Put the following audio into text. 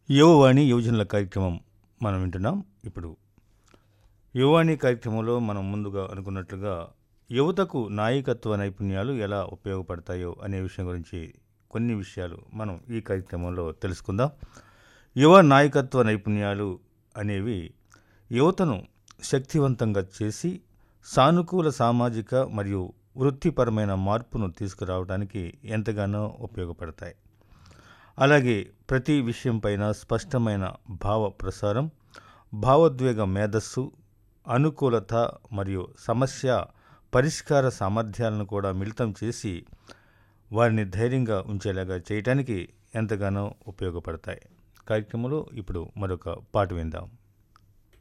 యువవాణి యువజనుల కార్యక్రమం మనం వింటున్నాం ఇప్పుడు యువవాణి కార్యక్రమంలో మనం ముందుగా అనుకున్నట్లుగా యువతకు నాయకత్వ నైపుణ్యాలు ఎలా ఉపయోగపడతాయో అనే విషయం గురించి కొన్ని విషయాలు మనం ఈ కార్యక్రమంలో తెలుసుకుందాం యువ నాయకత్వ నైపుణ్యాలు అనేవి యువతను శక్తివంతంగా చేసి సానుకూల సామాజిక మరియు వృత్తిపరమైన మార్పును తీసుకురావడానికి ఎంతగానో ఉపయోగపడతాయి అలాగే ప్రతి విషయంపైన స్పష్టమైన భావ ప్రసారం భావోద్వేగ మేధస్సు అనుకూలత మరియు సమస్య పరిష్కార సామర్థ్యాలను కూడా మిళితం చేసి వారిని ధైర్యంగా ఉంచేలాగా చేయటానికి ఎంతగానో ఉపయోగపడతాయి కార్యక్రమంలో ఇప్పుడు మరొక పాట విందాం